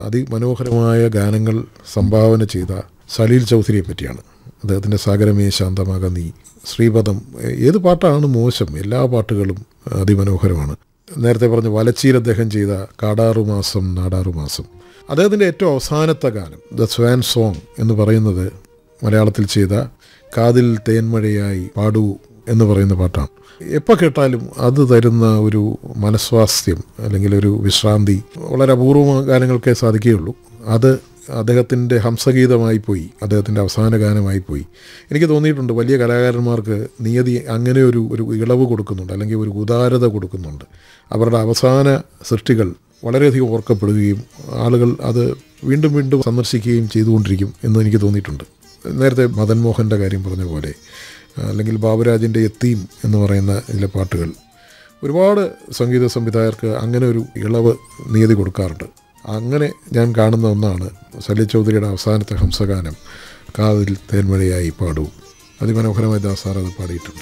അതിമനോഹരമായ ഗാനങ്ങൾ സംഭാവന ചെയ്ത സലീൽ ചൗധരിയെ പറ്റിയാണ് അദ്ദേഹത്തിൻ്റെ സാഗരമേ ശാന്തമാക നീ ശ്രീപദം ഏത് പാട്ടാണ് മോശം എല്ലാ പാട്ടുകളും അതിമനോഹരമാണ് നേരത്തെ പറഞ്ഞ വലച്ചീൽ അദ്ദേഹം ചെയ്ത കാടാറു മാസം നാടാറു മാസം അദ്ദേഹത്തിൻ്റെ ഏറ്റവും അവസാനത്തെ ഗാനം ദ സ്വാൻ സോങ് എന്ന് പറയുന്നത് മലയാളത്തിൽ ചെയ്ത കാതിൽ തേന്മഴയായി പാടൂ എന്ന് പറയുന്ന പാട്ടാണ് എപ്പോൾ കേട്ടാലും അത് തരുന്ന ഒരു മനസ്വാസ്ഥ്യം അല്ലെങ്കിൽ ഒരു വിശ്രാന്തി വളരെ അപൂർവ ഗാനങ്ങൾക്കേ സാധിക്കുകയുള്ളൂ അത് അദ്ദേഹത്തിൻ്റെ ഹംസഗീതമായി പോയി അദ്ദേഹത്തിൻ്റെ അവസാന ഗാനമായി പോയി എനിക്ക് തോന്നിയിട്ടുണ്ട് വലിയ കലാകാരന്മാർക്ക് നിയതി അങ്ങനെ ഒരു ഒരു ഇളവ് കൊടുക്കുന്നുണ്ട് അല്ലെങ്കിൽ ഒരു ഉദാരത കൊടുക്കുന്നുണ്ട് അവരുടെ അവസാന സൃഷ്ടികൾ വളരെയധികം ഓർക്കപ്പെടുകയും ആളുകൾ അത് വീണ്ടും വീണ്ടും സന്ദർശിക്കുകയും ചെയ്തുകൊണ്ടിരിക്കും എന്ന് എനിക്ക് തോന്നിയിട്ടുണ്ട് നേരത്തെ മദൻ മോഹൻ്റെ കാര്യം പറഞ്ഞ പോലെ അല്ലെങ്കിൽ ബാബുരാജിൻ്റെ എത്തീം എന്ന് പറയുന്ന ഇതിലെ പാട്ടുകൾ ഒരുപാട് സംഗീത സംവിധായകർക്ക് അങ്ങനെ ഒരു ഇളവ് നിയതി കൊടുക്കാറുണ്ട് അങ്ങനെ ഞാൻ കാണുന്ന ഒന്നാണ് സലീൽ ചൗധരിയുടെ അവസാനത്തെ ഹംസഗാനം കാതിൽ തേന്മഴയായി പാടൂ അതിമനോഹരമായി ദാസാർ അത് പാടിയിട്ടുണ്ട്